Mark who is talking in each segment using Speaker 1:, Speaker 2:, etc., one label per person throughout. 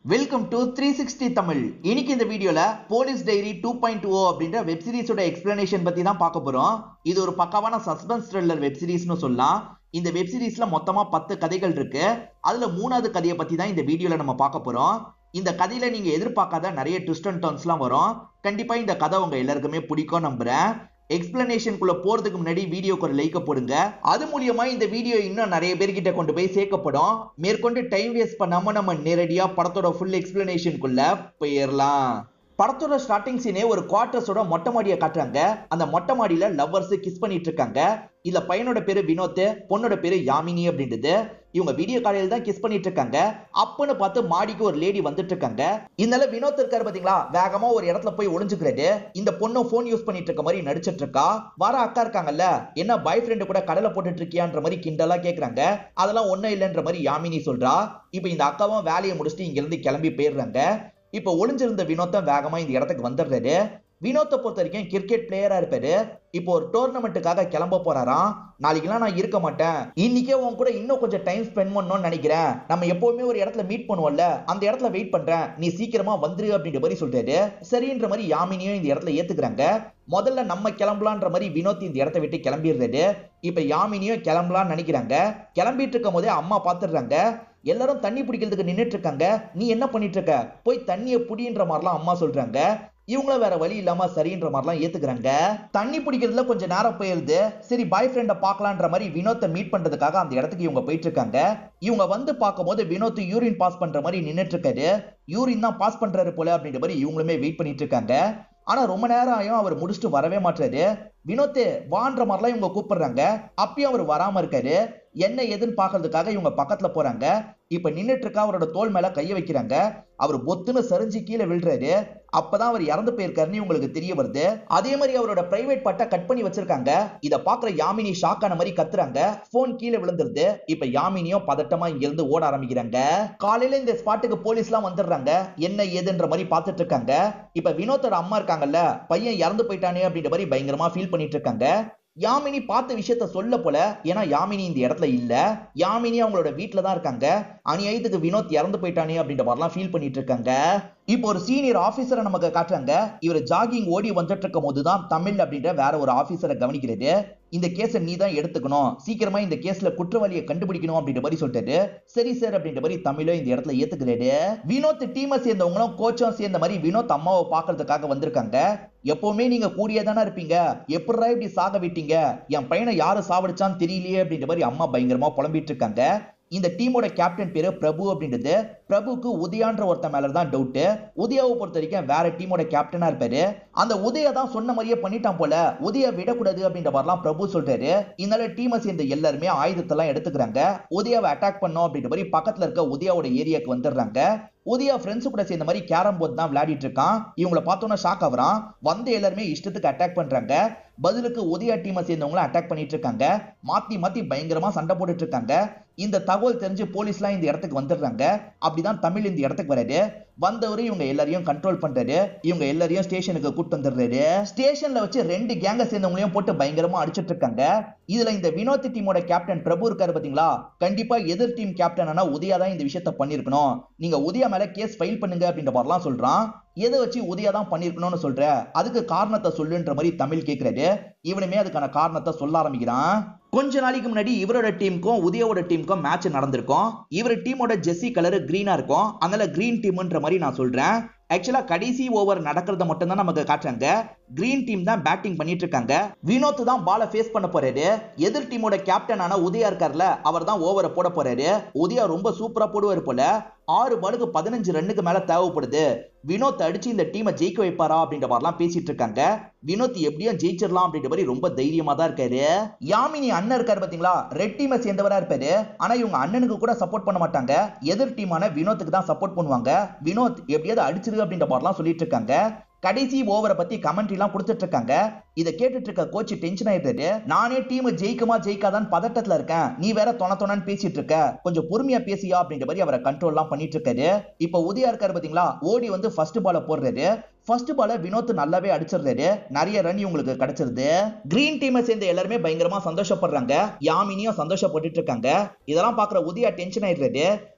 Speaker 1: welcome to three sixty Tamil இன்னைக்கு இந்த வீடியோல police diary two point o அப்படின்ற வெப் சீரிஸோட எக்ஸ்பிளனேஷன் பத்தி தான் பார்க்க போறோம் இது ஒரு பக்காவான சஸ்பென்ஸ் த்ரில்லர் வெப் சீரிஸ்னு சொல்லலாம் இந்த வெப் சீரிஸ்ல மொத்தமா பத்து கதைகள் இருக்கு அதுல மூணாவது கதையை பத்தி தான் இந்த வீடியோல நம்ம பார்க்க போறோம் இந்த கதையில நீங்க எதிர்பார்க்காத நிறைய ட்விஸ்ட் அண்ட் டர்ன்ஸ்லாம் வரும் கண்டிப்பா இந்த கதை உங்க எல்லாருக்குமே பிடிக்கும் நம்புறேன் எக்ஸ்பிளனேஷனுக்குள்ள போறதுக்கு முன்னாடி வீடியோக்கு ஒரு லைக்க போடுங்க அது மூலியமா இந்த வீடியோ இன்னும் நிறைய பேர்கிட்ட கொண்டு போய் சேர்க்கப்படும் மேற்கொண்டு டைம் வேஸ்ட் பண்ணாம நம்ம நேரடியா படத்தோட ஃபுல் எக்ஸ்பிளனேஷனுக்குள்ள போயிடலாம் படத்தோட ஸ்டார்டிங் சீனே ஒரு குவார்டர்ஸோட மொட்டை மாடியை காட்டுறாங்க அந்த மொட்டை மாடியில லவ்வர்ஸ் கிஸ் பண்ணிட்டு இருக்காங்க இதுல பையனோட பேரு வினோத் பொண்ணோட பேரு யாமினி அப்படின்றது இவங்க வீடியோ காலையில தான் கிஸ் பண்ணிட்டு இருக்காங்க அப்பன்னு பார்த்து மாடிக்கு ஒரு லேடி வந்துட்டு இருக்காங்க இதனால வினோத் இருக்காரு பாத்தீங்களா வேகமா ஒரு இடத்துல போய் ஒளிஞ்சுக்கிறாரு இந்த பொண்ணு போன் யூஸ் பண்ணிட்டு இருக்க மாதிரி நடிச்சிட்டு இருக்கா வர அக்கா இருக்காங்கல்ல என்ன பாய் ஃப்ரெண்டு கூட கடலை போட்டுட்டு இருக்கியான்ற மாதிரி கிண்டலா கேக்குறாங்க அதெல்லாம் ஒண்ணும் இல்லைன்ற மாதிரி யாமினி சொல்றா இப்ப இந்த அக்காவும் வேலையை முடிச்சுட்டு இங்க இருந்து கிளம்பி போயிடுறாங்க இப்ப ஒளிஞ்சிருந்த வினோத்தம் வேகமா இந்த இடத்துக்கு வந்துடுறாரு வினோத்தை பொறுத்த வரைக்கும் கிரிக்கெட் பிளேயரா இருப்பாரு இப்போ ஒரு டோர்னமெண்ட்டுக்காக கிளம்ப போறாராம் நாளைக்கெல்லாம் நான் இருக்க மாட்டேன் இன்னைக்கே உன் கூட இன்னும் கொஞ்சம் டைம் ஸ்பெண்ட் பண்ணணும்னு நினைக்கிறேன் நம்ம எப்பவுமே ஒரு இடத்துல மீட் பண்ணுவோம்ல அந்த இடத்துல வெயிட் பண்றேன் நீ சீக்கிரமா வந்துரு அப்படின்ற மாதிரி சொல்றாரு சரின்ற மாதிரி யாமினியும் இந்த இடத்துல ஏத்துக்கிறாங்க முதல்ல நம்ம கிளம்பலான்ற மாதிரி வினோத் இந்த இடத்த விட்டு கிளம்பிடுறாரு இப்ப யாமினியும் கிளம்பலாம்னு நினைக்கிறாங்க கிளம்பிட்டு இருக்கும் போதே அம்மா பாத்துடுறாங்க எல்லாரும் தண்ணி பிடிக்கிறதுக்கு நின்னுட்டு இருக்காங்க நீ என்ன பண்ணிட்டு இருக்க போய் தண்ணியை புடின்ற மாதிரிலாம் அம்மா சொல்றாங்க இவங்களும் வேற வழி இல்லாம சரின்ற மாதிரிலாம் ஏத்துக்கிறாங்க தண்ணி பிடிக்கிறதுல கொஞ்சம் நேரம் போயிருது சரி பாய் ஃப்ரெண்ட பாக்கலான்ற மாதிரி வினோத்தை மீட் பண்றதுக்காக அந்த இடத்துக்கு இவங்க போயிட்டு இருக்காங்க இவங்க வந்து பார்க்கும்போது வினோத் யூரின் பாஸ் பண்ற மாதிரி நின்னுட்டு இருக்காரு யூரின் தான் பாஸ் பண்றாரு போல அப்படின்ற மாதிரி இவங்களுமே வெயிட் பண்ணிட்டு இருக்காங்க ஆனா ரொம்ப நேரம் ஆயும் அவர் முடிச்சுட்டு வரவே மாட்டாரு வினோத் வான்ற மாதிரிலாம் இவங்க கூப்பிடுறாங்க அப்பயும் அவர் வராம இருக்காரு என்ன ஏதுன்னு பாக்குறதுக்காக இவங்க பக்கத்துல போறாங்க இப்ப நின்னுட்டு இருக்க அவரோட தோல் மேல கைய வைக்கிறாங்க அவர் பொத்துன்னு சரிஞ்சு கீழே விழுறாரு அப்பதான் அவர் இறந்து போயிருக்காருன்னு உங்களுக்கு தெரிய வருது அதே மாதிரி அவரோட பிரைவேட் பட்டை கட் பண்ணி வச்சிருக்காங்க இத பாக்குற யாமினி ஷாக் ஆன மாதிரி கத்துறாங்க போன் கீழே விழுந்துருது இப்ப யாமினியும் பதட்டமா இங்க இருந்து ஓட ஆரம்பிக்கிறாங்க காலையில இந்த ஸ்பாட்டுக்கு போலீஸ் எல்லாம் வந்துடுறாங்க என்ன ஏதுன்ற மாதிரி பாத்துட்டு இருக்காங்க இப்ப வினோத்தோட அம்மா இருக்காங்கல்ல பையன் இறந்து போயிட்டானே அப்படின்ற மாதிரி பயங்கரமா ஃபீல் பண்ணிட்டு இருக்காங்க யாமினி பார்த்த விஷயத்த சொல்ல போல ஏன்னா யாமினி இந்த இடத்துல இல்ல யாமினி அவங்களோட வீட்டுல தான் இருக்காங்க அநியாயத்துக்கு வினோத் இறந்து போயிட்டானே அப்படின்ற மாதிரிலாம் ஃபீல் பண்ணிட்டு இருக்காங்க இப்போ ஒரு சீனியர் ஆபீசரை நமக்கு காட்டுறாங்க இவர் ஜாகிங் ஓடி வந்துட்டு இருக்கும் போதுதான் தமிழ் அப்படின்ற வேற ஒரு ஆபீசரை கவனிக்கிறது இந்த கேஸை நீ தான் எடுத்துக்கணும் சீக்கிரமா இந்த கேஸ்ல குற்றவாளியை கண்டுபிடிக்கணும் அப்படின்ற மாதிரி சொல்லிட்டாரு சரி சார் அப்படின்ற மாதிரி தமிழும் இந்த இடத்துல ஏத்துக்கிறாரு வினோத் டீமை சேர்ந்தவங்களும் கோச்சும் சேர்ந்த மாதிரி வினோத் அம்மாவை பாக்குறதுக்காக வந்திருக்காங்க எப்பவுமே நீங்க கூடியே தானே இருப்பீங்க எப்படா இப்படி சாக விட்டீங்க என் பையனை யாரு சாவடிச்சான்னு தெரியலையே அப்படின்ற மாதிரி அம்மா பயங்கரமா புலம்பிட்டு இருக்காங்க இந்த டீமோட கேப்டன் பேரு பிரபு அப்படின்றது பிரபுக்கு உதயான்ற ஒருத்த மேல தான் டவுட் உதயாவை பொறுத்த வரைக்கும் வேற டீமோட கேப்டனா இருப்பாரு அந்த உதயா தான் சொன்ன மாதிரியே பண்ணிட்டான் போல உதயா விடக்கூடாது அப்படின்ற மாதிரிலாம் பிரபு சொல்றாரு இதனால டீமை சேர்ந்த எல்லாருமே ஆயுதத்தெல்லாம் எடுத்துக்கிறாங்க உதயாவை அட்டாக் பண்ணோம் அப்படின்ற மாதிரி பக்கத்துல இருக்க உதயாவோட ஏரியாக்கு வந்துடுறாங்க உதயா ஃப்ரெண்ட்ஸ் கூட சேர்ந்த மாதிரி கேரம் போர்டு தான் விளையாடிட்டு இருக்கான் இவங்கள பார்த்தோன்னா ஷாக் ஆகுறான் வந்து எல்லாருமே இஷ்டத்துக்கு அட்டாக் பண்றாங்க பதிலுக்கு உதயா டீமை சேர்ந்தவங்களும் அட்டாக் பண்ணிட்டு இருக்காங்க மாத்தி மாத்தி பயங்கரமா சண்டை போட்டுட்டு இருக்காங்க இந்த தகவல் தெரிஞ்சு போலீஸ்லாம் இந்த இடத்துக்கு வந்துடுறாங்க அப்படிதான் தமிழ் இந்த இடத்துக்கு வராரு வந்தவரு இவங்க எல்லாரையும் கண்ட்ரோல் பண்றாரு இவங்க எல்லாரையும் ஸ்டேஷனுக்கு கூட்டு வந்துடுறாரு ஸ்டேஷன்ல வச்சு ரெண்டு கேங்க சேர்ந்தவங்களையும் போட்டு பயங்கரமா அடிச்சிட்டு இருக்காங்க இதுல இந்த வினோத் டீமோட கேப்டன் பிரபு இருக்காரு பாத்தீங்களா கண்டிப்பா எதிர் டீம் கேப்டன் ஆனா உதயா தான் இந்த விஷயத்த பண்ணிருக்கணும் நீங்க உதயா மேல கேஸ் ஃபைல் பண்ணுங்க அப்படின்ற மாதிரிலாம் சொல்றான் எதை வச்சு உதயா தான் பண்ணிருக்கணும்னு சொல்ற அதுக்கு காரணத்தை சொல்லுன்ற மாதிரி தமிழ் கேக்குறாரு இவனுமே அதுக்கான காரணத்தை சொல்ல ஆரம்பிக்கிறான் கொஞ்ச நாளைக்கு முன்னாடி இவரோட டீமுக்கும் உதயாவோட டீமுக்கும் மேட்ச் நடந்திருக்கும் இவர் டீமோட ஜெர்சி கலர் கிரீனா இருக்கும் அதனால கிரீன் டீம்ன்ற மாதிரி நான் சொல்றேன் ஆக்சுவலா கடைசி ஓவர் நடக்கிறத மட்டும் தான் நமக்கு காட்டுறாங்க கிரீன் டீம் தான் பேட்டிங் பண்ணிட்டு இருக்காங்க வினோத் தான் பால ஃபேஸ் பண்ண போறாரு எதிர் டீமோட கேப்டன் ஆன உதயா இருக்கார்ல அவர் தான் ஓவரை போட போறாரு உதயா ரொம்ப சூப்பரா போடுவார் போல ஆறு பாலுக்கு பதினஞ்சு ரன்னுக்கு மேல தேவைப்படுது வினோத் அடிச்சு இந்த டீமை ஜெயிக்க வைப்பாரா அப்படின்ற மாதிரிலாம் பேசிட்டு இருக்காங்க வினோத் எப்படியும் ஜெயிச்சிடலாம் அப்படின்ற மாதிரி ரொம்ப தைரியமா தான் இருக்காரு யாமினி அண்ணன் இருக்காரு பாத்தீங்களா ரெட் டீமை சேர்ந்தவரா இருப்பாரு ஆனா இவங்க அண்ணனுக்கு கூட சப்போர்ட் பண்ண மாட்டாங்க எதிர் டீமான வினோத்துக்கு தான் சப்போர்ட் பண்ணுவாங்க வினோத் எப்படியாவது அடிச்சிரு அப்படின்ற மாதிரிலாம் சொல்லிட்டு இருக்காங்க கடைசி ஓவரை பத்தி கமெண்ட்ரி எல்லாம் கொடுத்துட்டு இருக்காங்க இதை கேட்டுட்டு இருக்க கோச் டென்ஷன் ஆயிடுறாரு நானே டீம் ஜெயிக்குமா ஜெயிக்காதான்னு பதட்டத்துல இருக்கேன் நீ வேற தொண தொணன்னு பேசிட்டு இருக்க கொஞ்சம் பொறுமையா பேசியா அப்படின்ற மாதிரி அவரை கண்ட்ரோல் எல்லாம் பண்ணிட்டு இருக்காரு இப்ப உதயா இருக்காரு பாத்தீங்களா ஓடி வந்து ஃபர்ஸ்ட் பால போடுறாரு ஃபர்ஸ்ட் பால வினோத் நல்லாவே அடிச்சிடுறாரு நிறைய ரன் இவங்களுக்கு கிடைச்சிருது கிரீன் டீமை சேர்ந்த எல்லாருமே பயங்கரமா சந்தோஷப்படுறாங்க யாமினியும் சந்தோஷப்பட்டுட்டு இருக்காங்க இதெல்லாம் பாக்குற உதயா டென்ஷன் ஆயிடுறாரு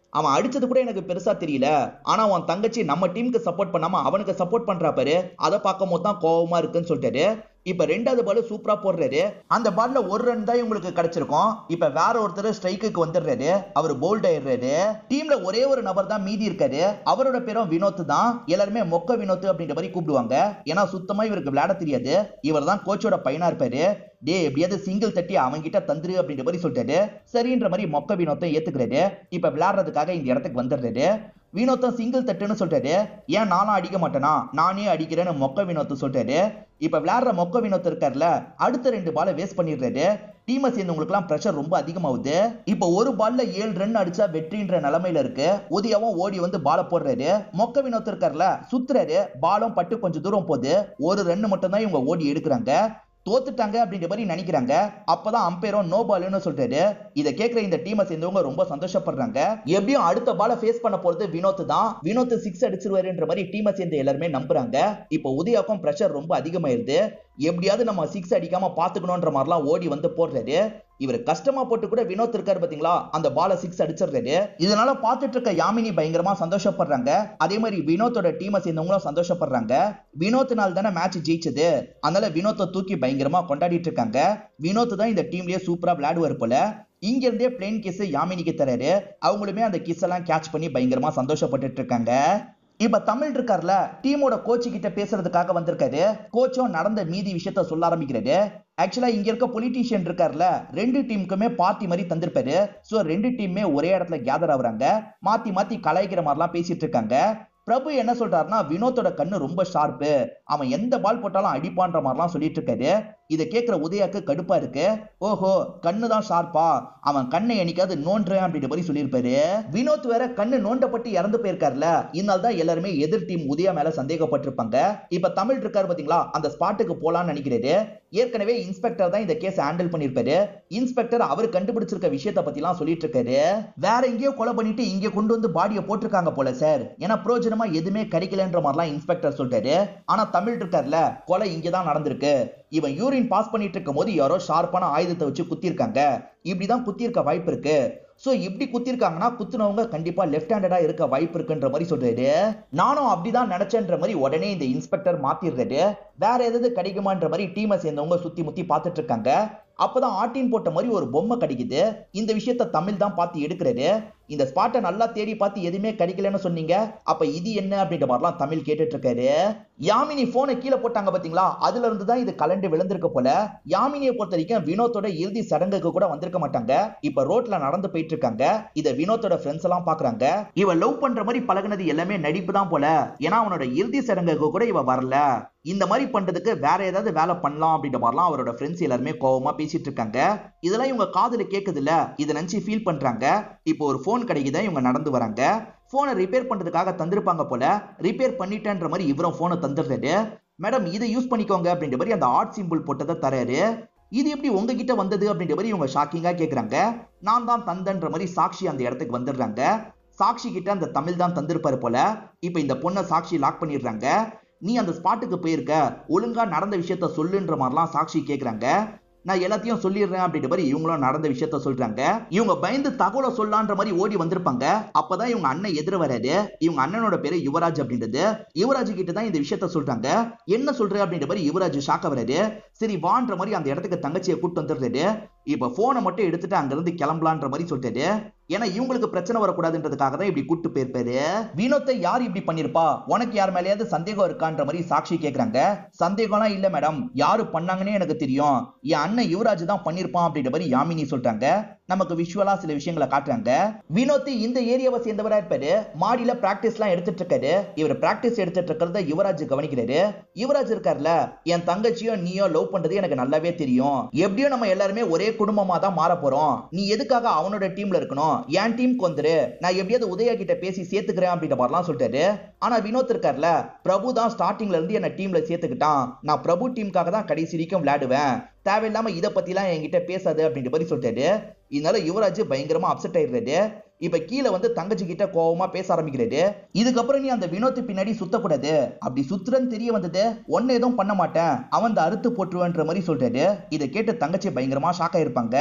Speaker 1: அவன் அடிச்சது கூட எனக்கு பெருசா தெரியல ஆனா உன் தங்கச்சி நம்ம டீமுக்கு சப்போர்ட் பண்ணாம அவனுக்கு சப்போர்ட் பண்றா பாரு அதை பார்க்கும் போது தான் கோவமா இருக்குன்னு சொல்லிட்டாரு இப்ப ரெண்டாவது பால் சூப்பரா போடுறாரு அந்த பால்ல ஒரு ரன் தான் இவங்களுக்கு கிடைச்சிருக்கும் இப்ப வேற ஒருத்தர் ஸ்ட்ரைக்குக்கு வந்துடுறாரு அவர் போல்ட் ஆயிடுறாரு டீம்ல ஒரே ஒரு நபர் தான் மீதி இருக்காரு அவரோட பேரும் வினோத் தான் எல்லாருமே மொக்க வினோத் அப்படின்ற மாதிரி கூப்பிடுவாங்க ஏன்னா சுத்தமா இவருக்கு விளையாட தெரியாது இவர் தான் கோச்சோட பையனா இருப்பாரு டே எப்படியாவது சிங்கிள் தட்டி அவன்கிட்ட தந்துரு அப்படின்ற மாதிரி சொல்லிட்டாரு சரின்ற மாதிரி மொக்க வினோத்தை ஏத்துக்கிறாரு இப்ப விளையாடுறதுக்காக இந்த இடத்துக்கு வந்துடுறாரு வினோத்தம் சிங்கிள் தட்டுன்னு சொல்றாரு ஏன் நானும் அடிக்க மாட்டேனா நானே அடிக்கிறேன்னு மொக்க வினோத் சொல்றாரு இப்ப விளையாடுற மொக்க வினோத் இருக்கார்ல அடுத்த ரெண்டு பாலை வேஸ்ட் பண்ணிடுறாரு டீமை சேர்ந்தவங்களுக்குலாம் ப்ரெஷர் ரொம்ப அதிகமாகுது இப்போ ஒரு பால்ல ஏழு ரன் அடிச்சா வெற்றின்ற நிலைமையில இருக்கு உதயாவும் ஓடி வந்து பாலை போடுறாரு மொக்க வினோத் இருக்கார்ல சுத்துறாரு பாலும் பட்டு கொஞ்சம் தூரம் போகுது ஒரு ரன் மட்டும் தான் இவங்க ஓடி எடுக்கிறாங்க தோத்துட்டாங்க அப்படின்ற மாதிரி நினைக்கிறாங்க அப்பதான் அம்பையரும் நோ பால்னு சொல்றாரு இதை கேட்கிற இந்த டீமை சேர்ந்தவங்க ரொம்ப சந்தோஷப்படுறாங்க எப்படியும் அடுத்த பாலை ஃபேஸ் பண்ண போறது வினோத் தான் வினோத் சிக்ஸ் அடிச்சிருவாருன்ற மாதிரி டீமை சேர்ந்த எல்லாருமே நம்புறாங்க இப்போ உதயாக்கும் பிரஷர் ரொம்ப அதிகமாயிருது எப்படியாவது நம்ம சிக்ஸ் அடிக்காம பாத்துக்கணும்ன்ற மாதிரிலாம் ஓடி வந்து போடுறாரு இவர் கஷ்டமா போட்டு கூட வினோத் இருக்காரு பாத்தீங்களா அந்த பால சிக்ஸ் அடிச்சிடுறாரு இதனால பாத்துட்டு இருக்க யாமினி பயங்கரமா சந்தோஷப்படுறாங்க அதே மாதிரி வினோத்தோட டீமை சேர்ந்தவங்களும் சந்தோஷப்படுறாங்க வினோத்னால தானே மேட்ச் ஜெயிச்சது அதனால வினோத்தை தூக்கி பயங்கரமா கொண்டாடிட்டு இருக்காங்க வினோத் தான் இந்த டீம்லயே சூப்பரா விளையாடுவார் போல இங்க இருந்தே பிளேன் கிஸ் யாமினிக்கு தராரு அவங்களுமே அந்த கிஸ் எல்லாம் கேட்ச் பண்ணி பயங்கரமா சந்தோஷப்பட்டுட்டு இருக்காங்க இப்ப தமிழ் இருக்கார்ல டீமோட கோச்சு கிட்ட பேசுறதுக்காக வந்திருக்காரு கோச்சும் நடந்த மீதி விஷயத்த சொல்ல ஆரம்பிக்கிறாரு ஆக்சுவலா இங்க இருக்க பொலிட்டீஷியன் இருக்கார்ல ரெண்டு டீமுக்குமே பார்ட்டி மாதிரி தந்திருப்பாரு சோ ரெண்டு டீமுமே ஒரே இடத்துல கேதர் ஆகுறாங்க மாத்தி மாத்தி கலாய்க்கிற மாதிரிலாம் பேசிட்டு இருக்காங்க பிரபு என்ன சொல்றாருன்னா வினோத்தோட கண்ணு ரொம்ப ஷார்ப்பு அவன் எந்த பால் போட்டாலும் அடிப்பான்ற மாதிரிலாம் சொல்லிட்டு இருக்காரு இதை கேட்கிற உதயாக்கு கடுப்பா இருக்கு ஓஹோ கண்ணு தான் ஷார்ப்பா அவன் கண்ணை என்னைக்காவது நோண்டுறேன் அப்படின்ற மாதிரி சொல்லியிருப்பாரு வினோத் வேற கண்ணு நோண்டப்பட்டு இறந்து போயிருக்காருல இதனால தான் எல்லாருமே எதிர் டீம் உதயா மேல சந்தேகப்பட்டிருப்பாங்க இப்ப தமிழ் இருக்காரு பாத்தீங்களா அந்த ஸ்பாட்டுக்கு போலான்னு நினைக்கிறாரு ஏற்கனவே இன்ஸ்பெக்டர் தான் இந்த கேஸ் ஹேண்டில் பண்ணிருப்பாரு இன்ஸ்பெக்டர் அவர் கண்டுபிடிச்சிருக்க விஷயத்த பத்தி எல்லாம் சொல்லிட்டு இருக்காரு வேற எங்கேயோ கொலை பண்ணிட்டு இங்க கொண்டு வந்து பாடியை போட்டிருக்காங்க போல சார் ஏன்னா பிரோஜனமா எதுவுமே கிடைக்கலன்ற மாதிரிலாம் இன்ஸ்பெக்டர் சொல்லிட்டாரு ஆனா தமிழ் இருக்கார்ல கொலை இங்கதான் நடந்திருக்கு இவன் யூரின் பாஸ் பண்ணிட்டு இருக்கும் போது யாரோ ஷார்ப்பான ஆயுதத்தை வச்சு குத்திருக்காங்க இப்படிதான் குத்திருக்க வாய்ப்பு இருக்கு சோ இப்படி குத்திருக்காங்கன்னா குத்துனவங்க கண்டிப்பா லெஃப்ட் ஹேண்டடா இருக்க வாய்ப்பு இருக்குன்ற மாதிரி சொல்றாரு நானும் அப்படிதான் நினைச்சேன்ற மாதிரி உடனே இந்த இன்ஸ்பெக்டர் மாத்திடுறாரு வேற ஏதாவது கிடைக்குமான்ற மாதிரி டீமை சேர்ந்தவங்க சுத்தி முத்தி பார்த்துட்டு இருக்காங்க அப்பதான் ஆட்டின் போட்ட மாதிரி ஒரு பொம்மை கிடைக்குது இந்த விஷயத்த தமிழ் தான் பார்த்து எடுக்கிறாரு இந்த ஸ்பாட்டை நல்லா தேடி பார்த்து எதுவுமே கிடைக்கலன்னு சொன்னீங்க அப்ப இது என்ன அப்படின்ற மாதிரிலாம் தமிழ் கேட்டுட்டு இருக்காரு யாமினி போனை கீழே போட்டாங்க பாத்தீங்களா அதுல இருந்து தான் இது கலண்டு விழுந்திருக்க போல யாமினியை பொறுத்த வரைக்கும் வினோத்தோட இறுதி சடங்குக்கு கூட வந்திருக்க மாட்டாங்க இப்ப ரோட்ல நடந்து போயிட்டு இருக்காங்க இத வினோத்தோட ஃப்ரெண்ட்ஸ் எல்லாம் பாக்குறாங்க இவ லவ் பண்ற மாதிரி பழகுனது எல்லாமே நடிப்பு தான் போல ஏன்னா அவனோட இறுதி சடங்குக்கு கூட இவ வரல இந்த மாதிரி பண்றதுக்கு வேற ஏதாவது வேலை பண்ணலாம் அப்படின்ற மாதிரிலாம் அவரோட ஃப்ரெண்ட்ஸ் எல்லாருமே கோவமா பேசிட்டு இருக்காங்க இதெல்லாம் இவங்க காதுல கேக்குது இல்ல இதை நினைச்சு ஃபீல் பண்றாங்க இப்போ ஒரு போன் கிடைக்குதா இவங்க நடந்து வராங்க போனை ரிப்பேர் பண்றதுக்காக தந்திருப்பாங்க போல ரிப்பேர் பண்ணிட்டேன்ற மாதிரி இவரும் போனை தந்துடுறாரு மேடம் இதை யூஸ் பண்ணிக்கோங்க அப்படின்ற மாதிரி அந்த ஆர்ட் சிம்பிள் போட்டதை தராரு இது எப்படி உங்ககிட்ட வந்தது அப்படின்ற மாதிரி இவங்க ஷாக்கிங்கா கேக்குறாங்க நான் தான் தந்தன்ற மாதிரி சாக்ஷி அந்த இடத்துக்கு வந்துடுறாங்க சாக்ஷி கிட்ட அந்த தமிழ் தான் தந்திருப்பாரு போல இப்ப இந்த பொண்ணை சாக்ஷி லாக் பண்ணிடுறாங்க நீ அந்த ஸ்பாட்டுக்கு போயிருக்க ஒழுங்கா நடந்த விஷயத்த சொல்லுன்ற மாதிரிலாம் சாக்ஷி கேக்குறாங்க நான் எல்லாத்தையும் சொல்லிடுறேன் அப்படின்ற மாதிரி இவங்களும் நடந்த விஷயத்த சொல்றாங்க இவங்க பயந்து தகவலை சொல்லான்ற மாதிரி ஓடி வந்திருப்பாங்க அப்பதான் இவங்க அண்ணன் எதிர வராரு இவங்க அண்ணனோட பேரு யுவராஜ் அப்படின்றது யுவராஜ் கிட்ட தான் இந்த விஷயத்த சொல்றாங்க என்ன சொல்ற அப்படின்ற மாதிரி யுவராஜ் ஷாக்க வராரு சரி வான்ற மாதிரி அந்த இடத்துக்கு தங்கச்சியை கூட்டு வந்துடுறாரு இப்ப போனை மட்டும் எடுத்துட்டு அங்க இருந்து கிளம்பலான்ற மாதிரி சொல்லிட்டாரு ஏன்னா இவங்களுக்கு பிரச்சனை வரக்கூடாதுன்றதுக்காக தான் இப்படி கூட்டு போயிருப்பாரு வினோத்தை யார் இப்படி பண்ணிருப்பா உனக்கு யார் மேலேயாவது சந்தேகம் இருக்கான்ற மாதிரி சாட்சி கேக்குறாங்க சந்தேகம்லாம் இல்ல மேடம் யாரு பண்ணாங்கன்னே எனக்கு தெரியும் என் அண்ணன் யுவராஜ் தான் பண்ணிருப்பான் அப்படின்ற மாதிரி யாமினி சொல்றாங்க நமக்கு விஷுவலா சில விஷயங்களை காட்டுறாங்க வினோத் இந்த ஏரியாவை சேர்ந்தவரா இருப்பாரு மாடியில பிராக்டிஸ் எல்லாம் எடுத்துட்டு இருக்காரு இவர் பிராக்டிஸ் எடுத்துட்டு இருக்கிறத யுவராஜ் கவனிக்கிறாரு யுவராஜ் இருக்காருல என் தங்கச்சியோ நீயோ லவ் பண்றது எனக்கு நல்லாவே தெரியும் எப்படியும் நம்ம எல்லாருமே ஒரே குடும்பமா தான் மாற போறோம் நீ எதுக்காக அவனோட டீம்ல இருக்கணும் என் டீமுக்கு வந்துரு நான் எப்படியாவது உதயா கிட்ட பேசி சேர்த்துக்கிறேன் அப்படின்ற மாதிரிலாம் சொல்லிட்டாரு ஆனா வினோத் இருக்கார்ல பிரபு தான் ஸ்டார்டிங்ல இருந்து என்ன டீம்ல சேர்த்துக்கிட்டான் நான் பிரபு டீமுக்காக தான் கடைசி வரைக்கும் விளையாடுவேன் தேவையில்லாம இதை பத்திலாம் என்கிட்ட பேசாது அப்படின்ற மாதிரி சொல்லிட்டாரு இதனால யுவராஜ் பயங்கரமா அப்செட் ஆயிடுறாரு இப்ப கீழே வந்து தங்கச்சி கிட்ட கோவமா பேச ஆரம்பிக்கிறாரு இதுக்கப்புறம் நீ அந்த வினோத்து பின்னாடி சுத்தக்கூடாது அப்படி சுத்துறன்னு தெரிய வந்தது ஒன்னு எதுவும் பண்ண மாட்டேன் அவன் அந்த அறுத்து போட்டுருவன்ற மாதிரி சொல்றாரு இதை கேட்டு தங்கச்சி பயங்கரமா ஷாக் ஆயிருப்பாங்க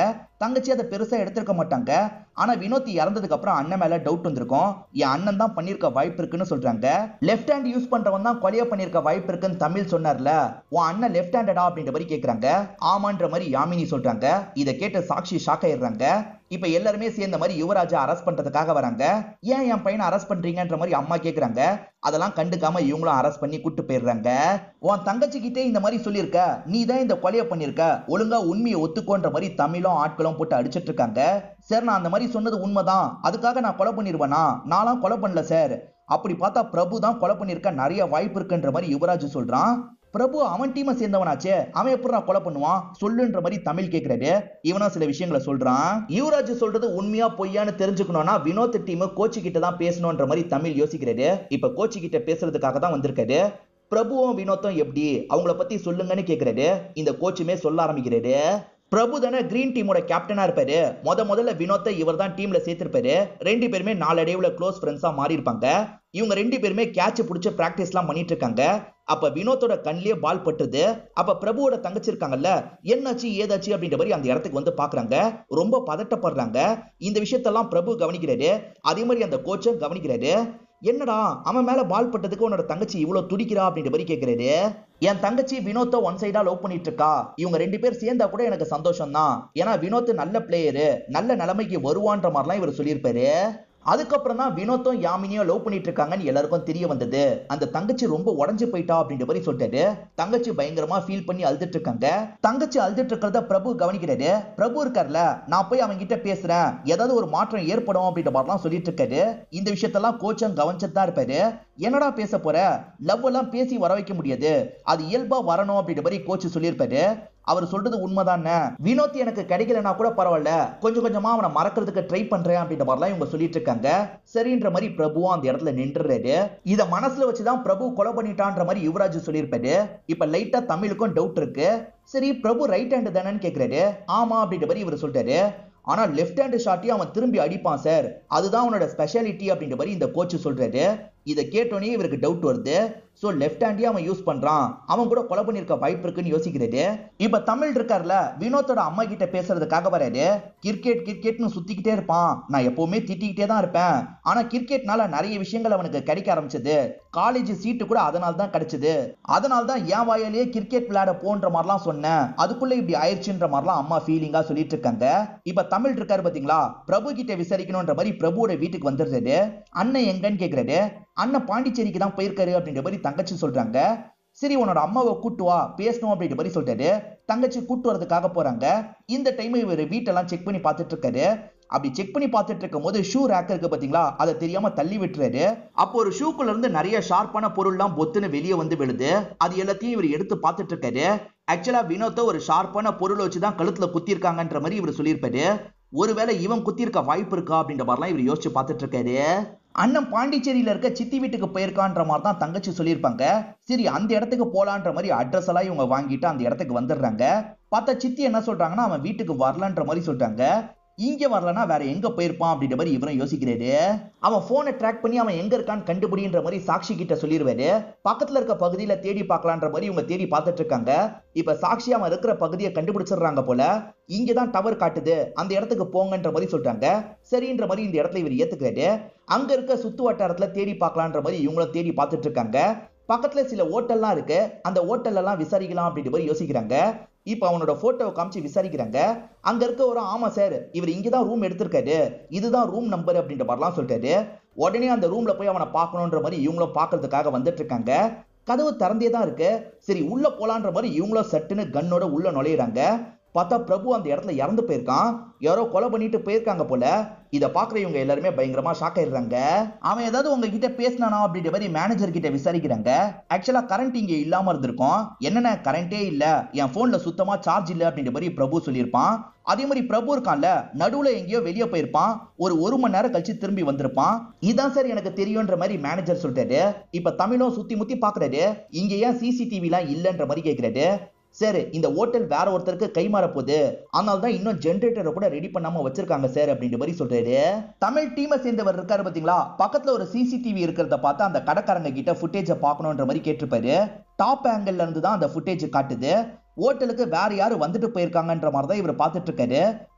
Speaker 1: தங்கச்சி அதை பெருசா எடுத்திருக்க மாட்டாங்க ஆனா வினோத் இறந்ததுக்கு அப்புறம் அண்ணன் மேல டவுட் வந்திருக்கும் என் அண்ணன் தான் பண்ணிருக்க வாய்ப்பு இருக்குன்னு சொல்றாங்க லெஃப்ட் ஹேண்ட் யூஸ் பண்றவன் தான் கொலைய பண்ணிருக்க வாய்ப்பு இருக்குன்னு தமிழ் சொன்னார்ல உன் அண்ணன் லெஃப்ட் ஹேண்டடா அப்படின்ற மாதிரி கேக்குறாங்க ஆமான்ற மாதிரி யாமினி சொல்றாங்க இதை கேட்டு சாக்ஷி ஷாக் ஆயிடுறாங்க இப்ப எல்லாருமே சேர்ந்த மாதிரி யுவராஜா அரெஸ்ட் பண்றதுக்காக வராங்க ஏன் என் பையனை அரெஸ்ட் பண்றீங்கன்ற மாதிரி அம்மா கேக்குறாங்க அதெல்லாம் கண்டுக்காம இவங்களும் அரெஸ்ட் பண்ணி கூட்டு போயிடுறாங்க உன் தங்கச்சி கிட்டே இந்த மாதிரி சொல்லியிருக்க நீ தான் இந்த கொலையை பண்ணிருக்க ஒழுங்கா உண்மையை ஒத்துக்கோன்ற மாதிரி தமிழும் ஆட்களும் போட்டு அடிச்சிட்டு இருக்காங்க சார் நான் அந்த மாதிரி சொன்னது உண்மைதான் அதுக்காக நான் கொலை பண்ணிருவேனா நான்லாம் கொலை பண்ணல சார் அப்படி பார்த்தா பிரபு தான் கொலை பண்ணிருக்க நிறைய வாய்ப்பு இருக்குன்ற மாதிரி யுவராஜ் சொல்றான் பிரபு அவன் டீமை சேர்ந்தவனாச்சே அவன் எப்படி கொலை பண்ணுவான் சொல்லுன்ற மாதிரி தமிழ் கேக்குறாரு இவனும் சில விஷயங்களை சொல்றான் யுவராஜ் சொல்றது உண்மையா பொய்யான்னு தெரிஞ்சுக்கணும்னா வினோத் டீம் கோச்சு கிட்ட தான் பேசணும்ன்ற மாதிரி தமிழ் யோசிக்கிறாரு இப்ப கோச்சு கிட்ட பேசுறதுக்காக தான் வந்திருக்காரு பிரபுவும் வினோத்தும் எப்படி அவங்கள பத்தி சொல்லுங்கன்னு கேக்குறாரு இந்த கோச்சுமே சொல்ல ஆரம்பிக்கிறாரு பிரபு தானே கிரீன் டீமோட கேப்டனா இருப்பாரு முத முதல்ல வினோத்தை இவர் தான் டீம்ல சேர்த்திருப்பாரு ரெண்டு பேருமே நாளடைவுல க்ளோஸ் ஃப்ரெண்ட்ஸா மாறி இருப்பாங்க இவங்க ரெண்டு பேருமே கேட்ச் பிடிச்ச பிராக்டிஸ் எல்லாம் பண்ணிட்டு இருக்காங்க அப்ப வினோத்தோட கண்ணிலே பால் பட்டுது அப்ப பிரபுவோட தங்கச்சி இருக்காங்கல்ல என்னாச்சு ஏதாச்சு அப்படின்ற மாதிரி அந்த இடத்துக்கு வந்து பாக்குறாங்க ரொம்ப பதட்டப்படுறாங்க இந்த விஷயத்தெல்லாம் பிரபு கவனிக்கிறாரு அதே மாதிரி அந்த கோச்சும் கவனிக்கிறாரு என்னடா அவன் மேல பால் பட்டதுக்கு உன்னோட தங்கச்சி இவ்வளவு துடிக்கிறா அப்படின்ற மாதிரி கேக்குறாரு என் தங்கச்சி வினோத்தை ஒன் சைடா லவ் பண்ணிட்டு இருக்கா இவங்க ரெண்டு பேர் சேர்ந்தா கூட எனக்கு சந்தோஷம் தான் ஏன்னா வினோத் நல்ல பிளேயரு நல்ல நிலைமைக்கு வருவான்ற மாதிரிலாம் இவர் சொல்லியிருப்பாரு அதுக்கப்புறம் தான் வினோத்தும் யாமினியும் லவ் பண்ணிட்டு இருக்காங்கன்னு எல்லாருக்கும் தெரிய வந்தது அந்த தங்கச்சி ரொம்ப உடஞ்சு போயிட்டா அப்படின்ற மாதிரி சொல்லிட்டாரு தங்கச்சி பயங்கரமா ஃபீல் பண்ணி அழுதுட்டு இருக்காங்க தங்கச்சி அழுதுட்டு இருக்கிறத பிரபு கவனிக்கிறாரு பிரபு இருக்கார்ல நான் போய் அவங்க கிட்ட பேசுறேன் ஏதாவது ஒரு மாற்றம் ஏற்படும் அப்படின்ற மாதிரிலாம் சொல்லிட்டு இருக்காரு இந்த விஷயத்தெல்லாம் கோச்சம் கவனிச்சுட்டு தான் இருப்பாரு என்னடா பேச போற லவ் எல்லாம் பேசி வர வைக்க முடியாது அது இயல்பா வரணும் அப்படின்ற மாதிரி கோச் சொல்லியிருப்பாரு அவர் சொல்றது உண்மைதானே வினோத் எனக்கு கிடைக்கலனா கூட பரவாயில்ல கொஞ்சம் கொஞ்சமா அவனை மறக்கிறதுக்கு ட்ரை பண்றேன் அப்படின்ற மாதிரிலாம் இவங்க சொல்லிட்டு இருக்காங்க சரின்ற மாதிரி பிரபுவும் அந்த இடத்துல நின்றுறாரு இத மனசுல வச்சுதான் பிரபு கொலை பண்ணிட்டான்ற மாதிரி யுவராஜ் சொல்லியிருப்பாரு இப்ப லைட்டா தமிழுக்கும் டவுட் இருக்கு சரி பிரபு ரைட் ஹேண்டு தானேன்னு கேக்குறாரு ஆமா அப்படின்ற மாதிரி இவர் சொல்லிட்டாரு ஆனா லெஃப்ட் ஹேண்ட் ஷாட்டையும் அவன் திரும்பி அடிப்பான் சார் அதுதான் அவனோட ஸ்பெஷாலிட்டி அப்படின்ற மாதிரி இந்த கோச் சொல்றாரு இதை கேட்டோன்னே இவருக்கு டவுட் வருது ஸோ லெஃப்ட் ஹேண்டையும் அவன் யூஸ் பண்றான் அவன் கூட கொலை பண்ணிருக்க வாய்ப்பு இருக்குன்னு யோசிக்கிறாரு இப்ப தமிழ் இருக்கார்ல வினோத்தோட அம்மா கிட்ட பேசுறதுக்காக வராரு கிரிக்கெட் கிரிக்கெட்னு சுத்திக்கிட்டே இருப்பான் நான் எப்பவுமே திட்டிக்கிட்டே தான் இருப்பேன் ஆனா கிரிக்கெட்னால நிறைய விஷயங்கள் அவனுக்கு கிடைக்க ஆரம்பிச்சது காலேஜ் சீட்டு கூட அதனால தான் கிடைச்சது அதனால தான் என் வாயாலேயே கிரிக்கெட் விளையாட போன்ற மாதிரிலாம் சொன்னேன் அதுக்குள்ள இப்படி ஆயிடுச்சுன்ற மாதிரிலாம் அம்மா ஃபீலிங்கா சொல்லிட்டு இருக்காங்க இப்ப தமிழ் இருக்காரு பாத்தீங்களா பிரபு கிட்ட விசாரிக்கணும்ன்ற மாதிரி பிரபுவோட வீட்டுக்கு வந்துடுறாரு அண்ணன் எங்கன்னு கேக்குறாரு அண்ணன் பாண்டிச்சேரிக்கு தான் போயிருக்காரு அப்படின்ற மாதிரி தங்கச்சி சொல்றாங்க சரி உன்னோட அம்மாவை கூட்டு வா பேசணும் அப்படின்ற மாதிரி சொல்றாரு தங்கச்சி கூட்டு வரதுக்காக போறாங்க இந்த டைம் இவர் வீட்டெல்லாம் செக் பண்ணி பார்த்துட்டு இருக்காரு அப்படி செக் பண்ணி பார்த்துட்டு இருக்கும் போது ஷூ ரேக் இருக்கு பாத்தீங்களா அதை தெரியாம தள்ளி விட்டுறாரு அப்போ ஒரு ஷூக்குள்ள இருந்து நிறைய ஷார்ப்பான பொருள்லாம் பொத்துன்னு வெளியே வந்து விழுது அது எல்லாத்தையும் இவர் எடுத்து பார்த்துட்டு இருக்காரு ஆக்சுவலா வினோத்தை ஒரு ஷார்ப்பான பொருள் வச்சு தான் கழுத்துல குத்திருக்காங்கன்ற மாதிரி இவர் சொல்லியிருப்பாரு ஒருவேளை இவன் குத்திருக்க வாய்ப்பு இருக்கா அப்படின்ற மாதிரிலாம் இவர் யோசிச்சு பார்த்துட்டு இருக்காரு அண்ணன் பாண்டிச்சேரியில இருக்க சித்தி வீட்டுக்கு போயிருக்கான்ற மாதிரி தான் தங்கச்சி சொல்லியிருப்பாங்க சரி அந்த இடத்துக்கு போலான்ற மாதிரி அட்ரஸ் எல்லாம் இவங்க வாங்கிட்டு அந்த இடத்துக்கு வந்துடுறாங்க பார்த்தா சித்தி என்ன சொல்றாங்கன்னா அவன் வீட்டுக்கு வரலன்ற மாதிரி சொல்றாங்க இங்க வரலனா வேற எங்க போயிருப்பான் அப்படின்ற மாதிரி இவரும் யோசிக்கிறாரு அவன் போனை ட்ராக் பண்ணி அவன் எங்க இருக்கான்னு கண்டுபிடின்ற மாதிரி சாக்ஷி கிட்ட சொல்லிடுவாரு பக்கத்துல இருக்க பகுதியில தேடி பார்க்கலான்ற மாதிரி இவங்க தேடி பார்த்துட்டு இருக்காங்க இப்ப சாக்ஷி அவன் இருக்கிற பகுதியை கண்டுபிடிச்சிடுறாங்க போல இங்கதான் டவர் காட்டுது அந்த இடத்துக்கு போங்கன்ற மாதிரி சொல்றாங்க சரின்ற மாதிரி இந்த இடத்துல இவர் ஏத்துக்கிறாரு அங்க இருக்க சுத்து வட்டாரத்துல தேடி பார்க்கலான்ற மாதிரி இவங்களும் தேடி பார்த்துட்டு இருக்காங்க பக்கத்துல சில ஓட்டல்லாம் இருக்கு அந்த ஓட்டல் எல்லாம் விசாரிக்கலாம் அப்படின்ற மாதிரி யோசிக்கிறாங்க இப்ப அவனோட போட்டோவை காமிச்சு விசாரிக்கிறாங்க அங்க இருக்க ஒரு ஆமா சார் இவர் இங்கதான் ரூம் எடுத்திருக்காரு இதுதான் ரூம் நம்பர் அப்படின்ற மாதிரிலாம் சொல்லிட்டாரு உடனே அந்த ரூம்ல போய் அவனை பார்க்கணுன்ற மாதிரி இவங்களும் பார்க்கறதுக்காக வந்துட்டு இருக்காங்க கதவு திறந்தே தான் இருக்கு சரி உள்ள போலான்ற மாதிரி இவங்களும் சட்டுன்னு கன்னோட உள்ள நுழையிறாங்க பார்த்தா பிரபு அந்த இடத்துல இறந்து போயிருக்கான் யாரோ கொலை பண்ணிட்டு போயிருக்காங்க போல இதை பாக்குற இவங்க எல்லாருமே பயங்கரமா ஷாக் ஆயிடுறாங்க அவன் ஏதாவது உங்ககிட்ட பேசினானா அப்படின்ற மாதிரி மேனேஜர் கிட்ட விசாரிக்கிறாங்க ஆக்சுவலா கரண்ட் இங்க இல்லாம இருந்திருக்கும் என்னென்ன கரண்டே இல்ல என் போன்ல சுத்தமா சார்ஜ் இல்ல அப்படின்ற மாதிரி பிரபு சொல்லியிருப்பான் அதே மாதிரி பிரபு இருக்கான்ல நடுவுல எங்கேயோ வெளியே போயிருப்பான் ஒரு ஒரு மணி நேரம் கழிச்சு திரும்பி வந்திருப்பான் இதான் சார் எனக்கு தெரியும்ன்ற மாதிரி மேனேஜர் சொல்லிட்டாரு இப்ப தமிழும் சுத்தி முத்தி பாக்குறாரு இங்க ஏன் சிசிடிவி எல்லாம் இல்லன்ற மாதிரி கேக்குறாரு சார் இந்த ஹோட்டல் வேற ஒருத்தருக்கு கை மாற போகுது அதனால தான் இன்னும் ஜென்ரேட்டரை கூட ரெடி பண்ணாம வச்சிருக்காங்க சார் அப்படின்ற மாதிரி சொல்றாரு தமிழ் டீமை சேர்ந்தவர் இருக்காரு பாத்தீங்களா பக்கத்துல ஒரு சிசிடிவி இருக்கிறத பார்த்து அந்த கடைக்காரங்க கிட்ட ஃபுட்டேஜை பார்க்கணுன்ற மாதிரி கேட்டிருப்பாரு டாப் ஆங்கிள் இருந்து தான் அந்த ஃபுட்டேஜ் காட்டுது ஹோட்டலுக்கு வேற யாரும் வந்துட்டு போயிருக்காங்கன்ற மாதிரி தான் இவர் பார்த்துட்டு இருக்காரு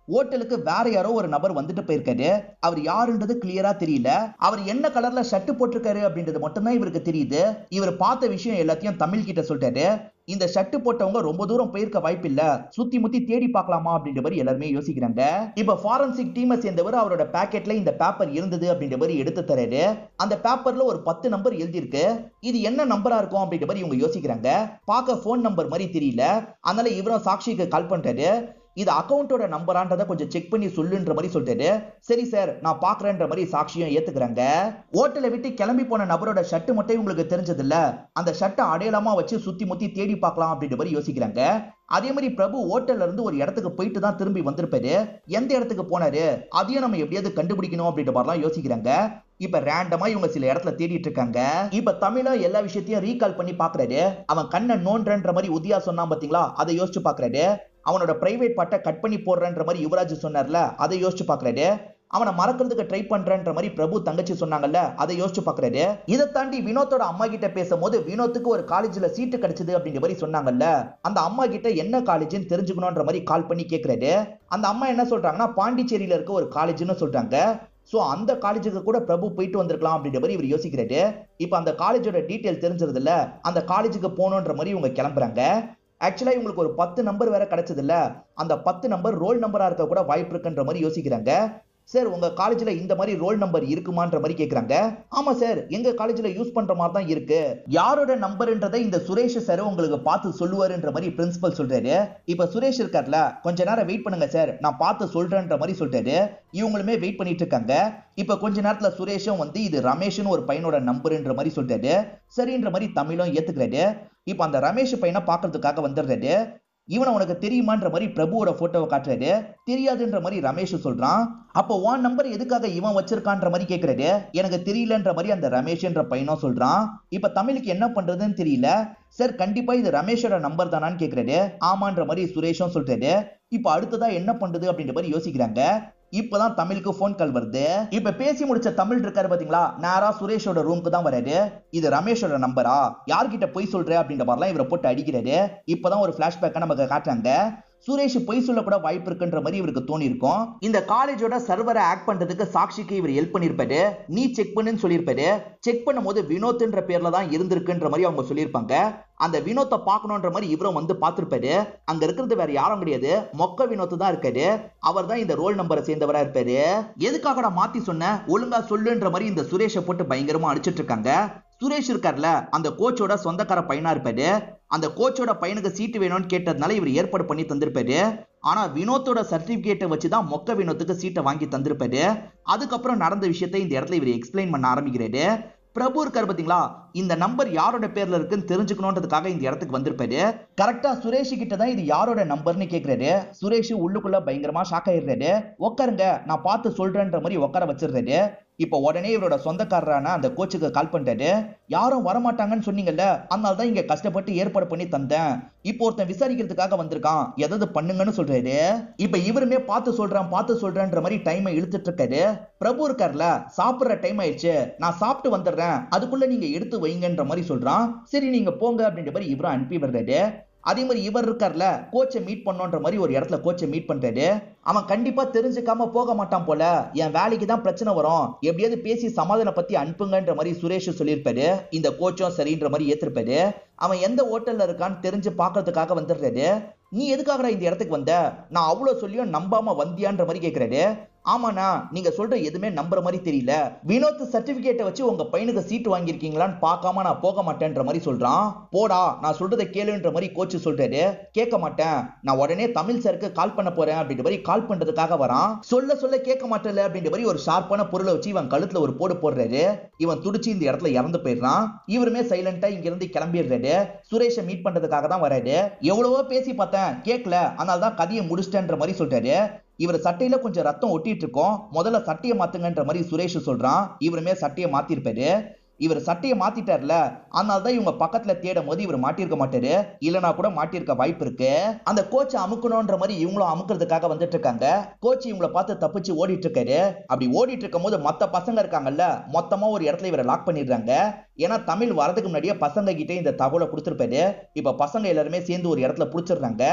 Speaker 1: ஹோட்டலுக்கு வேற யாரோ ஒரு நபர் வந்துட்டு போயிருக்காரு அவர் யாருன்றது கிளியரா தெரியல அவர் என்ன கலர்ல ஷர்ட் போட்டிருக்காரு அப்படின்றது மட்டும்தான் இவருக்கு தெரியுது இவர் பார்த்த விஷயம் எல்லாத்தையும் தமிழ் கிட்ட சொல்லிட்டாரு இந்த ஷர்ட் போட்டவங்க ரொம்ப தூரம் போயிருக்க வாய்ப்பு இல்ல சுத்தி முத்தி தேடி பார்க்கலாமா அப்படின்ற மாதிரி எல்லாருமே யோசிக்கிறாங்க இப்ப ஃபாரன்சிக் டீமை சேர்ந்தவர் அவரோட பாக்கெட்ல இந்த பேப்பர் இருந்தது அப்படின்ற மாதிரி எடுத்து தராரு அந்த பேப்பர்ல ஒரு பத்து நம்பர் எழுதியிருக்கு இது என்ன நம்பரா இருக்கும் அப்படின்ற மாதிரி இவங்க யோசிக்கிறாங்க பார்க்க ஃபோன் நம்பர் மாதிரி தெரியல அதனால இவரும் சாக்ஷிக்கு கால் பண்றாரு இது அக்கௌண்ட்டோட நம்பரான்றதை கொஞ்சம் செக் பண்ணி சொல்லுன்ற மாதிரி சொல்லிட்டாரு சரி சார் நான் பாக்குறேன்ற மாதிரி சாட்சியம் ஏத்துக்கிறாங்க ஹோட்டலை விட்டு கிளம்பி போன நபரோட ஷர்ட் மட்டும் உங்களுக்கு தெரிஞ்சது இல்ல அந்த ஷர்ட்டை அடையாளமா வச்சு சுத்தி முத்தி தேடி பார்க்கலாம் அப்படின்ற மாதிரி யோசிக்கிறாங்க அதே மாதிரி பிரபு ஹோட்டல்ல இருந்து ஒரு இடத்துக்கு போயிட்டு தான் திரும்பி வந்திருப்பாரு எந்த இடத்துக்கு போனாரு அதையும் நம்ம எப்படியாவது கண்டுபிடிக்கணும் அப்படின்ற மாதிரிலாம் யோசிக்கிறாங்க இப்ப ரேண்டமா இவங்க சில இடத்துல தேடிட்டு இருக்காங்க இப்ப தமிழா எல்லா விஷயத்தையும் ரீகால் பண்ணி பாக்குறாரு அவன் கண்ணை நோன்றன்ற மாதிரி உதயா சொன்னான் பாத்தீங்களா அதை யோசிச்சு பாக்குறாரு அவனோட பிரைவேட் பாட்டை கட் பண்ணி போடுறன்ற மாதிரி யுவராஜ் சொன்னார்ல அதை யோசிச்சு பாக்குறாரு அவனை மறக்கிறதுக்கு ட்ரை பண்றன்ற மாதிரி பிரபு தங்கச்சி சொன்னாங்கல்ல அதை யோசிச்சு பாக்குறாரு இதை தாண்டி வினோத்தோட அம்மா கிட்ட பேசும்போது வினோத்துக்கு ஒரு காலேஜ்ல சீட்டு கிடைச்சது அப்படின்ற மாதிரி சொன்னாங்கல்ல அந்த அம்மா கிட்ட என்ன காலேஜ்னு தெரிஞ்சுக்கணும்ன்ற மாதிரி கால் பண்ணி கேக்குறாரு அந்த அம்மா என்ன சொல்றாங்கன்னா பாண்டிச்சேரியில இருக்க ஒரு காலேஜ்னு சொல்றாங்க சோ அந்த காலேஜுக்கு கூட பிரபு போயிட்டு வந்திருக்கலாம் அப்படின்ற மாதிரி இவர் யோசிக்கிறாரு இப்ப அந்த காலேஜோட டீட்டெயில் தெரிஞ்சது இல்ல அந்த காலேஜுக்கு போகணுன்ற மாதிரி இவங்க கிளம்புறாங்க ஆக்சுவலா இவங்களுக்கு ஒரு பத்து நம்பர் வேற கிடைச்சது இல்ல அந்த பத்து நம்பர் ரோல் நம்பரா இருக்க கூட வாய்ப்பு இருக்குன்ற மாதிரி யோசிக்கிறாங்க சார் உங்க காலேஜ்ல இந்த மாதிரி ரோல் நம்பர் இருக்குமான்ற மாதிரி கேக்குறாங்க ஆமா சார் எங்க காலேஜ்ல யூஸ் பண்ற மாதிரி தான் இருக்கு யாரோட நம்பர்ன்றதை இந்த சுரேஷ் சார் உங்களுக்கு பார்த்து சொல்லுவாருன்ற மாதிரி பிரின்சிபல் சொல்றாரு இப்ப சுரேஷ் இருக்கார்ல கொஞ்ச நேரம் வெயிட் பண்ணுங்க சார் நான் பார்த்து சொல்றேன்ற மாதிரி சொல்றாரு இவங்களுமே வெயிட் பண்ணிட்டு இருக்காங்க இப்ப கொஞ்ச நேரத்துல சுரேஷும் வந்து இது ரமேஷ்னு ஒரு பையனோட நம்பர்ன்ற மாதிரி சொல்றாரு சரின்ற மாதிரி தமிழும் ஏத்துக்கிறாரு இப்ப அந்த ரமேஷ் பையனை பாக்குறதுக்காக வந்துடுறாரு இவனை உனக்கு தெரியுமான்ற மாதிரி பிரபுவோட போட்டோவை காட்டுறாரு தெரியாதுன்ற மாதிரி ரமேஷ் சொல்றான் அப்போ உன் நம்பர் எதுக்காக இவன் வச்சிருக்கான்ற மாதிரி கேக்குறாரு எனக்கு தெரியலன்ற மாதிரி அந்த ரமேஷ்ன்ற பையனும் சொல்றான் இப்ப தமிழுக்கு என்ன பண்றதுன்னு தெரியல சார் கண்டிப்பா இது ரமேஷோட நம்பர் தானான்னு கேக்குறாரு ஆமான்ற மாதிரி சுரேஷும் சொல்றாரு இப்ப அடுத்ததா என்ன பண்றது அப்படின்ற மாதிரி யோசிக்கிறாங்க இப்பதான் தமிழுக்கு ஃபோன் கால் வருது இப்ப பேசி முடிச்ச தமிழ் இருக்காரு பாத்தீங்களா நேரா சுரேஷோட ரூமுக்கு தான் வராரு இது ரமேஷோட நம்பரா யார்கிட்ட போய் சொல்ற அப்படின்ற மாதிரிலாம் இவரை போட்டு அடிக்கிறாரு இப்பதான் ஒரு பிளாஷ்பேக்கை நமக்கு காட்டுறாங்க சுரேஷ் பொய் சொல்ல கூட வாய்ப்பு இருக்குன்ற மாதிரி இவருக்கு தோணி இருக்கும் இந்த காலேஜோட சர்வரை ஆக்ட் பண்றதுக்கு சாக்ஷிக்கு இவர் ஹெல்ப் பண்ணிருப்பாரு நீ செக் பண்ணுன்னு சொல்லியிருப்பாரு செக் பண்ணும்போது வினோத்ன்ற பேர்ல தான் இருந்திருக்குன்ற மாதிரி அவங்க சொல்லியிருப்பாங்க அந்த வினோத்தை பார்க்கணுன்ற மாதிரி இவரும் வந்து பார்த்திருப்பாரு அங்க இருக்கிறது வேற யாரும் கிடையாது மொக்க வினோத் தான் இருக்காரு அவர் தான் இந்த ரோல் நம்பரை சேர்ந்தவரா இருப்பாரு எதுக்காக நான் மாத்தி சொன்னேன் ஒழுங்கா சொல்லுன்ற மாதிரி இந்த சுரேஷை போட்டு பயங்கரமா அடிச்சிட்டு இருக்காங்க சுரேஷ் இருக்கார்ல அந்த கோச்சோட சொந்தக்கார பையனா இருப்பாரு அந்த கோச்சோட பையனுக்கு சீட்டு வேணும்னு கேட்டதுனால இவர் ஏற்பாடு பண்ணி தந்திருப்பாரு ஆனா வினோத்தோட சர்டிபிகேட்டை வச்சு தான் மொக்க வினோத்துக்கு சீட்டை வாங்கி தந்திருப்பாரு அதுக்கப்புறம் நடந்த விஷயத்தை இந்த இடத்துல இவர் எக்ஸ்பிளைன் பண்ண ஆரம்பிக்கிறாரு பிரபு இருக்காரு பாத்தீங்களா இந்த நம்பர் யாரோட பேர்ல இருக்குன்னு தெரிஞ்சுக்கணுன்றதுக்காக இந்த இடத்துக்கு வந்திருப்பாரு கரெக்டா சுரேஷ் கிட்ட தான் இது யாரோட நம்பர்னு கேக்குறாரு சுரேஷ் உள்ளுக்குள்ள பயங்கரமா ஷாக் ஆயிடுறாரு உட்காருங்க நான் பார்த்து சொல்றேன்ற மாதிரி உட்கார வச்சிடுறாரு இப்ப உடனே இவரோட சொந்தக்காரரான அந்த கோச்சுக்கு கால் பண்றாரு யாரும் வரமாட்டாங்கன்னு சொன்னீங்கல்ல அதனால தான் இங்க கஷ்டப்பட்டு ஏற்பாடு பண்ணி தந்தேன் இப்போ ஒருத்தன் விசாரிக்கிறதுக்காக வந்திருக்கான் எதாவது பண்ணுங்கன்னு சொல்றாரு இப்ப இவருமே பார்த்து சொல்றேன் பார்த்து சொல்றேன்ற மாதிரி டைமை இழுத்துட்டு இருக்காரு பிரபு இருக்கார்ல சாப்பிடுற டைம் ஆயிடுச்சு நான் சாப்பிட்டு வந்துடுறேன் அதுக்குள்ள நீங்க எடுத்து வைங்கன்ற மாதிரி சொல்றான் சரி நீங்க போங்க அப்படின்ற மாதிரி இவரும் அனுப்பி விடுறாரு அதே மாதிரி இவர் இருக்கார்ல கோச்சை மீட் பண்ணோன்ற மாதிரி ஒரு இடத்துல கோச்சை மீட் பண்றாரு அவன் கண்டிப்பா தெரிஞ்சுக்காம போக மாட்டான் போல என் வேலைக்கு தான் பிரச்சனை வரும் எப்படியாவது பேசி சமாதான பத்தி அனுப்புங்கன்ற மாதிரி சுரேஷ் சொல்லியிருப்பாரு இந்த கோச்சும் சரின்ற மாதிரி ஏத்திருப்பாரு அவன் எந்த ஹோட்டல்ல இருக்கான்னு தெரிஞ்சு பாக்குறதுக்காக வந்துடுறாரு நீ எதுக்காகடா இந்த இடத்துக்கு வந்த நான் அவ்வளவு சொல்லியும் நம்பாம வந்தியான்ற மாதிரி கேக்குறாரு ஆமாண்ணா நீங்க சொல்ற எதுவுமே நம்புற மாதிரி தெரியல வினோத் சர்டிபிகேட்டை வச்சு உங்க பையனுக்கு சீட்டு வாங்கியிருக்கீங்களான்னு பார்க்காம நான் போக மாட்டேன்ற மாதிரி சொல்றான் போடா நான் சொல்றதை கேளுன்ற மாதிரி கோச்சு சொல்றாரு கேட்க மாட்டேன் நான் உடனே தமிழ் சாருக்கு கால் பண்ண போறேன் அப்படின்ற மாதிரி கால் பண்றதுக்காக வரான் சொல்ல சொல்ல கேட்க மாட்டேல அப்படின்ற மாதிரி ஒரு ஷார்ப்பான பொருளை வச்சு இவன் கழுத்துல ஒரு போடு போடுறாரு இவன் துடிச்சு இந்த இடத்துல இறந்து போயிடுறான் இவருமே சைலண்டா இங்க இருந்து கிளம்பிடுறாரு சுரேஷை மீட் பண்றதுக்காக தான் வராரு எவ்வளவோ பேசி பார்த்தேன் கேட்கல அதனால தான் கதையை முடிச்சிட்டேன்ற மாதிரி சொல்றாரு இவர் சட்டையில கொஞ்சம் ரத்தம் ஒட்டிட்டு இருக்கோம் முதல்ல சட்டையை மாத்துங்கன்ற மாதிரி சுரேஷ் சொல்றான் இவருமே சட்டையை மாத்திருப்பாரு இவர் சட்டையை மாத்திட்டார்ல அதனால தான் இவங்க பக்கத்துல தேடும் போது இவர் மாட்டிருக்க மாட்டாரு இல்லனா கூட மாட்டிருக்க வாய்ப்பு இருக்கு அந்த கோச்சை அமுக்கணும்ன்ற மாதிரி இவங்களும் அமுக்கிறதுக்காக வந்துட்டு இருக்காங்க கோச் இவங்கள பார்த்து தப்பிச்சு ஓடிட்டு இருக்காரு அப்படி ஓடிட்டு இருக்கும் போது மத்த பசங்க இருக்காங்கல்ல மொத்தமா ஒரு இடத்துல இவரை லாக் பண்ணிடுறாங்க ஏன்னா தமிழ் வரதுக்கு முன்னாடியே பசங்க கிட்டே இந்த தகவலை கொடுத்துருப்பாரு இப்ப பசங்க எல்லாருமே சேர்ந்து ஒரு இடத்துல புடிச்சிடுறாங்க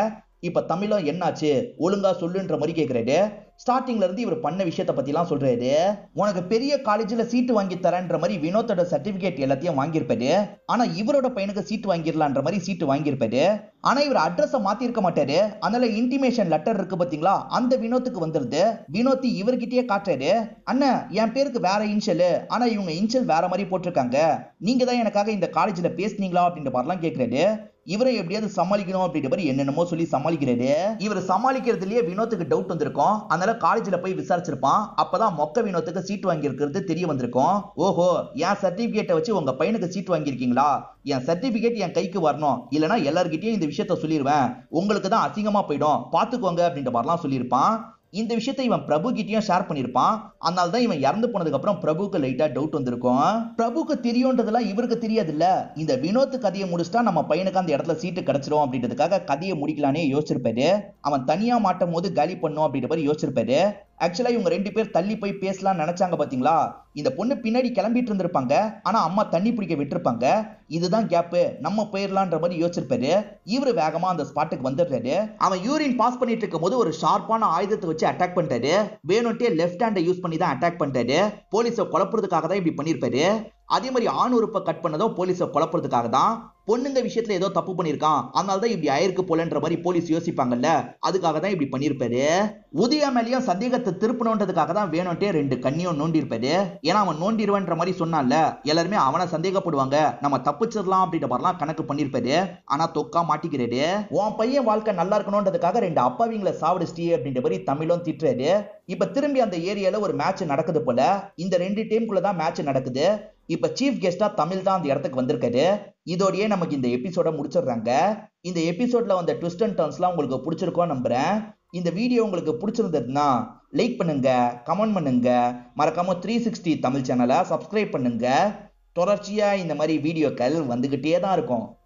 Speaker 1: இப்ப தமிழும் என்னாச்சு ஒழுங்கா சொல்லுன்ற மாதிரி கேக்குறாரு ஸ்டார்டிங்ல இருந்து இவர் பண்ண விஷயத்த பத்திலாம் சொல்றாரு உனக்கு பெரிய காலேஜ்ல சீட்டு வாங்கி தரேன்ற மாதிரி வினோத்தோட சர்டிபிகேட் எல்லாத்தையும் வாங்கியிருப்பாரு ஆனா இவரோட பையனுக்கு சீட்டு வாங்கிடலான்ற மாதிரி சீட்டு வாங்கியிருப்பாரு ஆனா இவர் அட்ரஸ மாத்தி இருக்க மாட்டாரு அதனால இன்டிமேஷன் லெட்டர் இருக்கு பாத்தீங்களா அந்த வினோத்துக்கு வந்துருது வினோத் இவர்கிட்டயே காட்டுறாரு அண்ணன் என் பேருக்கு வேற இன்ஷியல் ஆனா இவங்க இன்ஷியல் வேற மாதிரி போட்டிருக்காங்க நீங்க தான் எனக்காக இந்த காலேஜ்ல பேசுனீங்களா அப்படின்ற மாதிரிலாம் கேக்குறாரு இவரை எப்படியாவது சமாளிக்கணும் அப்படின்ற மாதிரி என்னென்னமோ சொல்லி சமாளிக்கிறாரு இவர் சமாளிக்கிறதுலயே வினோத்துக்கு டவுட் வந்திருக்கும் அதனால காலேஜ்ல போய் விசாரிச்சிருப்பான் அப்பதான் மொக்க வினோத்துக்கு சீட் வாங்கி இருக்கிறது தெரிய வந்திருக்கும் ஓஹோ என் சர்டிபிகேட்டை வச்சு உங்க பையனுக்கு சீட் வாங்கியிருக்கீங்களா என் சர்டிபிகேட் என் கைக்கு வரணும் இல்லனா எல்லார்கிட்டயும் இந்த விஷயத்த சொல்லிடுவேன் உங்களுக்கு தான் அசிங்கமா போயிடும் பாத்துக்கோங்க அப்படின்ற மாதிரிலாம் சொல்லியிருப்பான் இந்த விஷயத்தை இவன் பிரபு கிட்டயும் ஷேர் பண்ணிருப்பான் அதனால தான் இவன் இறந்து போனதுக்கு அப்புறம் பிரபுக்கு லைட்டா டவுட் வந்திருக்கும் பிரபுக்கு தெரியும்ன்றதெல்லாம் இவருக்கு தெரியாதுல்ல இந்த வினோத் கதையை முடிச்சிட்டா நம்ம பையனுக்கு அந்த இடத்துல சீட்டு கிடைச்சிரும் அப்படின்றதுக்காக கதையை முடிக்கலானே யோசிச்சிருப்பாரு அவன் தனியா மாட்டும் போது காலி பண்ணும் அப்படின்ற மாதிரி யோசிச்சிருப்பாரு ஆக்சுவலா இவங்க ரெண்டு பேர் தள்ளி போய் பேசலாம் நினைச்சாங்க பாத்தீங்களா இந்த பொண்ணு பின்னாடி கிளம்பிட்டு இருந்திருப்பாங்க ஆனா அம்மா தண்ணி பிடிக்க விட்டுருப்பாங்க இதுதான் கேப்பு நம்ம போயிடலான்ற மாதிரி யோசிச்சிருப்பாரு இவரு வேகமா அந்த ஸ்பாட்டுக்கு வந்துடுறாரு அவன் யூரின் பாஸ் பண்ணிட்டு இருக்கும் போது ஒரு ஷார்ப்பான ஆயுதத்தை வச்சு அட்டாக் பண்றாரு வேணும்ட்டே லெஃப்ட் ஹேண்டை யூஸ் பண்ணி தான் அட்டாக் பண்றாரு போலீஸை குழப்புறதுக்காக தான் இப்படி பண்ணிருப்பாரு அதே மாதிரி ஆண் உறுப்பை கட் பண்ணதும் போலீஸை குழப்புறதுக்காக தான் பொண்ணுங்க விஷயத்துல ஏதோ தப்பு பண்ணிருக்கான் அதனால தான் இப்படி ஆயிருக்கு போலன்ற மாதிரி போலீஸ் யோசிப்பாங்கல்ல அதுக்காக தான் இப்படி பண்ணிருப்பாரு உதயா மேலேயும் சந்தேகத்தை திருப்பணுன்றதுக்காக தான் வேணும்ட்டே ரெண்டு கண்ணியும் நோண்டிருப்பாரு ஏன்னா அவன் நோண்டிடுவேன்ற மாதிரி சொன்னான்ல எல்லாருமே அவனை சந்தேகப்படுவாங்க நம்ம தப்பிச்சிடலாம் அப்படின்ற மாதிரிலாம் கணக்கு பண்ணிருப்பாரு ஆனா தொக்கா மாட்டிக்கிறாரு உன் பையன் வாழ்க்கை நல்லா இருக்கணும்ன்றதுக்காக ரெண்டு அப்பாவிங்களை சாவடிச்சிட்டி அப்படின்ற மாதிரி தமிழும் திட்டுறாரு இப்ப திரும்பி அந்த ஏரியால ஒரு மேட்ச் நடக்குது போல இந்த ரெண்டு டீமுக்குள்ள தான் மேட்ச் நடக்குது இப்ப சீஃப் கெஸ்டா தமிழ் தான் அந்த இடத்துக்கு வந்திருக்காரு இதோடயே நமக்கு இந்த எபிசோட முடிச்சிடுறாங்க இந்த எபிசோட்ல வந்த ட்விஸ்ட் அண்ட் டர்ன்ஸ்லாம் உங்களுக்கு பிடிச்சிருக்கோம் நம்புறேன் இந்த வீடியோ உங்களுக்கு பிடிச்சிருந்ததுன்னா லைக் பண்ணுங்க கமெண்ட் பண்ணுங்க மறக்காம த்ரீ சிக்ஸ்டி தமிழ் சேனலை சப்ஸ்கிரைப் பண்ணுங்க தொடர்ச்சியா இந்த மாதிரி வீடியோக்கள் வந்துகிட்டே தான் இருக்கும்